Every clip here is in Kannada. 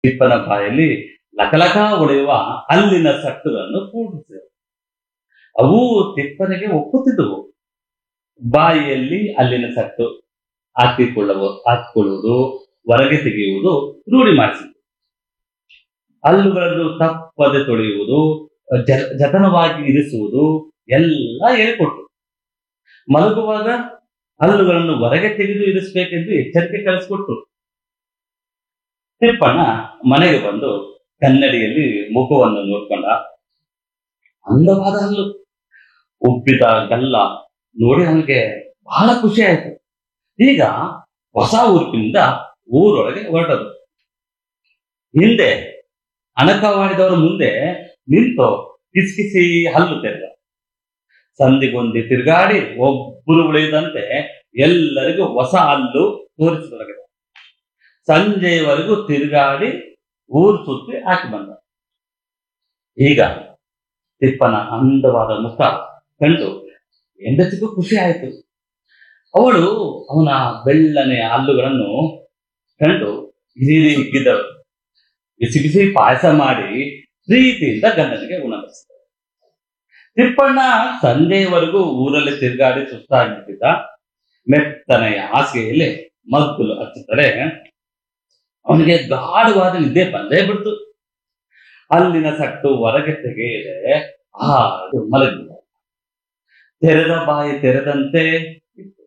ತಿಪ್ಪನ ಬಾಯಲ್ಲಿ ಲಕಲಕ ಹೊಳೆಯುವ ಹಲ್ಲಿನ ಸಟ್ಟುಗಳನ್ನು ಕೂಡಿಸಿದರು ಅವು ತಿಪ್ಪನಿಗೆ ಒಪ್ಪುತ್ತಿದ್ದವು ಬಾಯಿಯಲ್ಲಿ ಹಲ್ಲಿನ ಸಟ್ಟು ಹಾಕಿಕೊಳ್ಳುವ ಹಾಕಿಕೊಳ್ಳುವುದು ಹೊರಗೆ ತೆಗೆಯುವುದು ರೂಢಿ ಮಾಡಿಸಿತು ಹಲ್ಲುಗಳನ್ನು ತಪ್ಪದೆ ತೊಳೆಯುವುದು ಜ- ಜತನವಾಗಿ ಇರಿಸುವುದು ಎಲ್ಲ ಹೇಳಿಕೊಟ್ರು ಮಲಗುವಾಗ ಹಲ್ಲುಗಳನ್ನು ಹೊರಗೆ ತೆಗೆದು ಇರಿಸಬೇಕೆಂದು ಎಚ್ಚರಿಕೆ ಕಳಿಸಿಕೊಟ್ರು ತಿಪ್ಪಣ್ಣ ಮನೆಗೆ ಬಂದು ಕನ್ನಡಿಯಲ್ಲಿ ಮುಖವನ್ನು ನೋಡ್ಕೊಂಡ ಅಂದವಾದ ಹಲ್ಲು ಉಬ್ಬಿದ ಗಲ್ಲ ನೋಡಿ ಅವನಿಗೆ ಬಹಳ ಖುಷಿ ಆಯ್ತು ಈಗ ಹೊಸ ಉರುಪಿನಿಂದ ಊರೊಳಗೆ ಹೊರಟದು ಹಿಂದೆ ಅಣಕವಾಡಿದವರ ಮುಂದೆ ನಿಂತು ಕಿಸಿಕಿಸಿ ಹಲ್ಲು ತೆರೆದ ಸಂದಿಗೊಂದಿ ತಿರುಗಾಡಿ ಒಬ್ಬರು ಉಳಿದಂತೆ ಎಲ್ಲರಿಗೂ ಹೊಸ ಹಲ್ಲು ತೋರಿಸತೊಡಗಿದ ಸಂಜೆಯವರೆಗೂ ತಿರುಗಾಡಿ ಊರು ಸುತ್ತಿ ಹಾಕಿ ಬಂದ ಈಗ ತಿಪ್ಪನ ಅಂದವಾದ ಮುಖ ಕಂಡು ಹೆಂಡತಿಗೂ ಖುಷಿ ಆಯಿತು ಅವಳು ಅವನ ಬೆಳ್ಳನೆ ಹಲ್ಲುಗಳನ್ನು ಕಂಡು ಹಿರಿದು ಹಿಗ್ಗಿದ್ದಳು ಬಿಸಿ ಬಿಸಿ ಪಾಯಸ ಮಾಡಿ ಪ್ರೀತಿಯಿಂದ ಗಂಡನಿಗೆ ಉಣಬಡಿಸಿದ ತಿಪ್ಪಣ್ಣ ಸಂಜೆಯವರೆಗೂ ಊರಲ್ಲಿ ತಿರುಗಾಡಿ ಸುಸ್ತಾಗಿದ್ದ ಮೆತ್ತನೆಯ ಹಾಸಿಗೆಯಲ್ಲಿ ಮಗ್ಗುಲು ಹಚ್ಚುತ್ತಲೇ ಅವನಿಗೆ ಗಾಢವಾದ ನಿದ್ದೆ ಬಂದೇ ಬಿಡ್ತು ಅಲ್ಲಿನ ಸಟ್ಟು ಹೊರಗೆ ತೆಗೆಯದೆ ಆ ಮಲಗಿದ ತೆರೆದ ಬಾಯಿ ತೆರೆದಂತೆ ಇತ್ತು.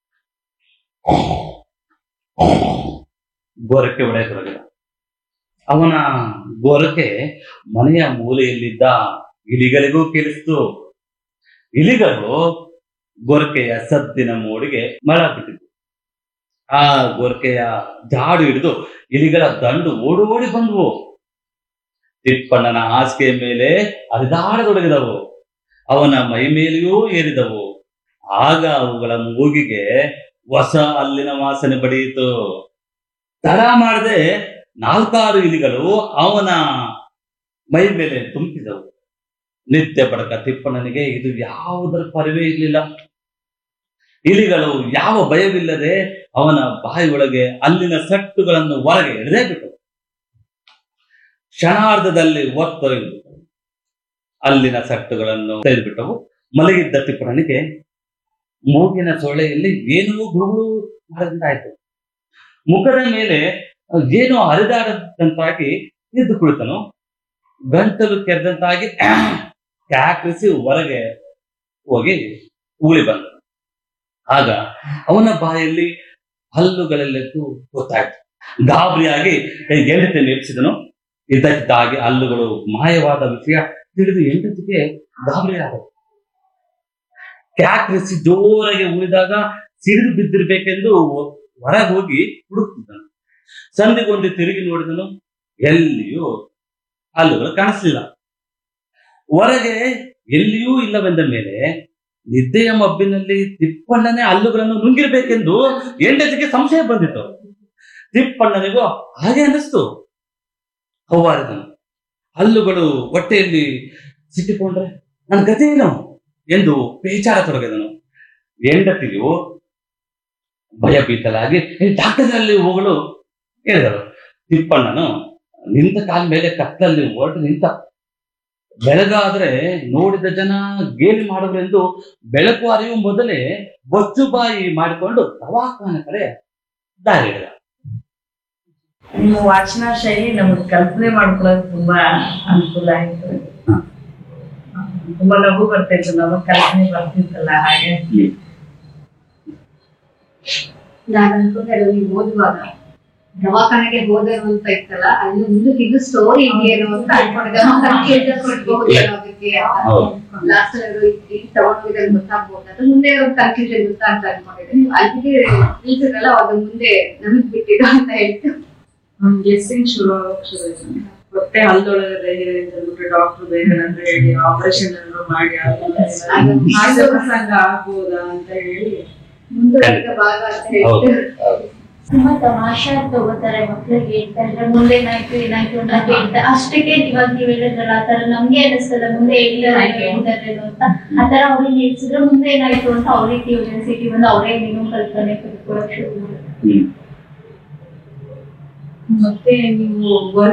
ಗೋರಕ್ಕೆ ಹೊಡೆಯತೊಡಗಿದ ಅವನ ಗೋರಕ್ಕೆ ಮನೆಯ ಮೂಲೆಯಲ್ಲಿದ್ದ ಇಲಿಗಳಿಗೂ ಕೇಳಿಸ್ತು ಇಲಿಗಳು ಗೊರಕೆಯ ಸದ್ದಿನ ಮೋಡಿಗೆ ಮಳ ಬಿಟ್ಟಿತು ಆ ಗೊರಕೆಯ ಜಾಡು ಹಿಡಿದು ಇಲಿಗಳ ದಂಡು ಓಡಿ ಓಡಿ ಬಂದವು ತಿಪ್ಪಣ್ಣನ ಹಾಸಿಗೆಯ ಮೇಲೆ ಹರಿದಾಡತೊಡಗಿದವು ಅವನ ಮೈ ಮೇಲೆಯೂ ಏರಿದವು ಆಗ ಅವುಗಳ ಮೂಗಿಗೆ ಹೊಸ ಅಲ್ಲಿನ ವಾಸನೆ ಬಡಿಯಿತು ತಡ ಮಾಡದೆ ನಾಲ್ಕಾರು ಇಲಿಗಳು ಅವನ ಮೈ ಮೇಲೆ ತುಂಬಿದವು ನಿತ್ಯ ಬಡಕ ತಿಪ್ಪಣ್ಣನಿಗೆ ಇದು ಯಾವುದರ ಪರಿವೇ ಇರಲಿಲ್ಲ ಇಲಿಗಳು ಯಾವ ಭಯವಿಲ್ಲದೆ ಅವನ ಬಾಯಿಯೊಳಗೆ ಅಲ್ಲಿನ ಸಟ್ಟುಗಳನ್ನು ಹೊರಗೆ ಎಳೆದೇ ಬಿಟ್ಟವು ಕ್ಷಣಾರ್ಧದಲ್ಲಿ ಒತ್ತೊರೆದು ಅಲ್ಲಿನ ಸಟ್ಟುಗಳನ್ನು ತೆಗೆದುಬಿಟ್ಟವು ಮಲಗಿದ್ದ ತಿಪ್ಪಣ್ಣನಿಗೆ ಮೂಗಿನ ಸೊಳ್ಳೆಯಲ್ಲಿ ಏನೋ ಗುರುಗಳು ಮಾಡಿದಂತಾಯ್ತು ಮುಖದ ಮೇಲೆ ಏನೋ ಹರಿದಾಡದಂತಾಗಿ ಎದ್ದು ಕುಳಿತನು ಗಂಟಲು ಕೆರೆದಂತಾಗಿ ಕ್ಯಾಕರಿಸಿ ಹೊರಗೆ ಹೋಗಿ ಉಳಿ ಬಂದನು ಆಗ ಅವನ ಬಾಯಲ್ಲಿ ಹಲ್ಲುಗಳೆಲ್ಲೆದ್ದು ಗೊತ್ತಾಯ್ತು ಗಾಬರಿಯಾಗಿ ಹೆಂಡತಿ ನೆಲೆಸಿದನು ಇದ್ದಕ್ಕಿದ್ದಾಗಿ ಹಲ್ಲುಗಳು ಮಾಯವಾದ ವಿಷಯ ತಿಳಿದು ಹೆಂಡತಿಗೆ ಗಾಬರಿ ಆದವು ಕ್ಯಾಕರಿಸಿ ಜೋರಾಗಿ ಉಳಿದಾಗ ಸಿಡಿದು ಬಿದ್ದಿರ್ಬೇಕೆಂದು ಹೊರಗೆ ಹೋಗಿ ಹುಡುಕ್ತಿದ್ದನು ಸಂದಿಗೊಂದು ತಿರುಗಿ ನೋಡಿದನು ಎಲ್ಲಿಯೂ ಹಲ್ಲುಗಳು ಕಾಣಿಸ್ಲಿಲ್ಲ ಹೊರಗೆ ಎಲ್ಲಿಯೂ ಇಲ್ಲವೆಂದ ಮೇಲೆ ನಿದ್ದೆಯ ಮಬ್ಬಿನಲ್ಲಿ ತಿಪ್ಪಣ್ಣನೇ ಹಲ್ಲುಗಳನ್ನು ನುಂಗಿರ್ಬೇಕೆಂದು ಹೆಂಡತಿಗೆ ಸಂಶಯ ಬಂದಿತ್ತು ತಿಪ್ಪಣ್ಣನಿಗೂ ಹಾಗೆ ಅನ್ನಿಸ್ತು ಹೌವಾರಿದನು ಹಲ್ಲುಗಳು ಹೊಟ್ಟೆಯಲ್ಲಿ ಸಿಕ್ಕಿಕೊಂಡ್ರೆ ನನ್ನ ಗತಿ ಏನು ಎಂದು ಬೇಚಾರ ತೊಡಗಿದನು ಹೆಂಡತಿಯು ಭಯಭೀತರಾಗಿ ಡಾಕ್ಟರ್ನಲ್ಲಿ ಹೋಗಲು ಹೇಳಿದರು ತಿಪ್ಪಣ್ಣನು ನಿಂತ ಕಾಲ ಮೇಲೆ ಕತ್ತಲಲ್ಲಿ ಹೊರಟು ನಿಂತ ಬೆಳಗಾದ್ರೆ ನೋಡಿದ ಜನ ಗೇಲಿ ಮಾಡುವರೆಂದು ಬೆಳಕು ಅರಿಯುವ ಮೊದಲೇ ಬೊಚ್ಚು ಬಾಯಿ ಮಾಡಿಕೊಂಡು ದವಾಖಾನೆ ಕಡೆ ದಾರಿ ಹಿಡಿದ ನಿಮ್ಮ ವಾಚನ ಶೈಲಿ ನಮ್ಗೆ ಕಲ್ಪನೆ ಮಾಡ್ಕೊಳಕ್ ತುಂಬಾ ಅನುಕೂಲ ಆಯ್ತು ತುಂಬಾ ನಗು ಬರ್ತಾಯಿತ್ತು ನಮಗ್ ಕಲ್ಪನೆ ಬರ್ತಿತ್ತಲ್ಲ ಹಾಗೆ ನಾನು ಅನ್ಕೊಂಡೆ ನೀವು ಓದುವಾಗ ದವಾಖಾನೆಗೆ ಹೋದರು ಅಂತ ಇತ್ತಲ್ಲ ಅಲ್ಲಿ ಮುಂದಕ್ಕೆ ಇದು ಸ್ಟೋರಿ ಇದೆಯೇನೋ ಅಂತ ಅನ್ಕೊಂಡಿದ್ದೆ ಕೊಟ್ಬಹುದೇನೋ ಅದಕ್ಕೆ ಹೌದು. ಲಾಸ್ಟ್ ಇಲ್ಲಿ ತಗೊಂಡೋಗಿದ್ರೆ ಗೊತ್ತಾಗ್ಬೋದು ಅಂತ ಮುಂದೆ ಒಂದು ಕನ್ಫ್ಯೂಷನ್ ಗೊತ್ತಾ ಅಂತ ಅನ್ಕೊಂಡಿದ್ದೆ ನೀವು ಅಲ್ಲಿಗೆ ನಿಲ್ಸಿದ್ರಲ್ಲ ಅದು ಮುಂದೆ ನಮಗ್ ಬಿಟ್ಟಿದ್ದು ಅಂತ ಹೇಳ್ತು ನಮ್ ಗೆಸ್ಸಿಂಗ್ ಶುರು ಆಗೋಕ್ ಶುರು ಆಯ್ತು ಹೊಟ್ಟೆ ಹಲ್ದೊಳಗೆ ಧೈರ್ಯ ಅಂತ ಹೇಳ್ಬಿಟ್ಟು ಡಾಕ್ಟರ್ ಬೇರೆ ಅಂತ ಹೇಳಿ ಆಪರೇಷನ್ ಎಲ್ಲ ಮಾಡಿ ಹಾಸ್ಯ ಪ್ರಸಂಗ ಆಗ್ಬೋದಾ ಅಂತ ಹೇಳಿ ಮುಂದುವರೆದ ಭಾಗ ಅಂತ ಹೌದು ಹೇಳ್ತು ಹೌದು. ತುಂಬಾ ತಮಾಷೆ ತಗೋತಾರೆ ಮಕ್ಳಿಗೆ ಯಾಕಂದ್ರೆ ಮುಂದೆ ಏನಾಯ್ತು ಏನಾಯ್ತು ಅಂತ ಕೇಳ್ತಾರೆ ಅಷ್ಟಕ್ಕೆ ಇವಾಗ ನೀವ್ ಹೇಳಿದ್ರಲ್ಲ ಆತರ ನಮ್ಗೆ ಅನಿಸ್ತದ ಮುಂದೆ ಹೇಳಿದಾರೇನೋ ಹೇಳಿದಾರೇನೋ ಅಂತ ಆತರ ಅವ್ರಿಗೆ ನಿಲ್ಸಿದ್ರೆ ಮುಂದೆ ಏನಾಯ್ತು ಅಂತ ಅವ್ರಿಗೆ ಕ್ಯೂರಿಯಾಸಿಟಿ ಬಂದು ಅವರೇ ಏನೇನೋ ಕಲ್ಪನೆ ಕಲ್ತ್ಕೊಳಕ್ ಶುರು ಮಾಡ್ತಾರೆ ಹ್ಮ್ ಮತ್ತೆ ನೀವು work